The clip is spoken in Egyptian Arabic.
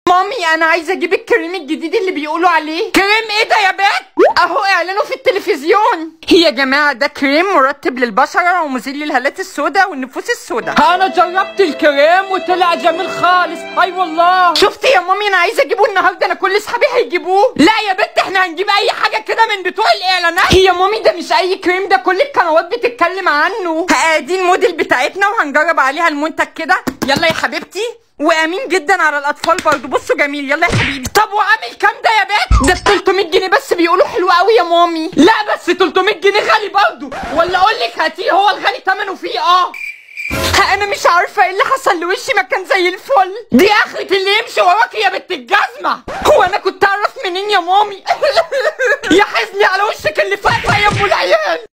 مامي انا عايزه اجيب الكريم الجديد اللي بيقولوا عليه كريم ايه ده يا بنت اهو اعلانه في التلفزيون يا جماعه ده كريم مرطب للبشره ومزيل للهالات السوداء والنفوس السوداء انا جربت الكريم وطلع جميل خالص اي والله شفتي يا مامي انا عايزه اجيبه النهارده انا كل اصحابي هيجيبوه لا يا بنت احنا هنجيب اي حاجه كده من بتوع الاعلانات يا مامي ده مش اي كريم ده كل القنوات بتتكلم عنه ادي الموديل بتاعتنا وهنجرب عليها المنتج كده يلا يا حبيبتي وامين جدا على الاطفال برضه بصوا جميل يلا يا حبيبي طب وعامل كام ده يا بنت ده ب 300 جنيه بس بيقولوا حلو قوي يا مامي لا بس 300 جنيه غالي برضه ولا اقول لك هاتيه هو الغالي ثمنه فيه اه انا مش عارفه ايه اللي حصل لوشي ما كان زي الفل دي اخرة اللي يمشي وراك يا بنت الجزمه هو انا كنت اعرف منين يا مامي يا حزني على وشك اللي فاتح يا ام العيال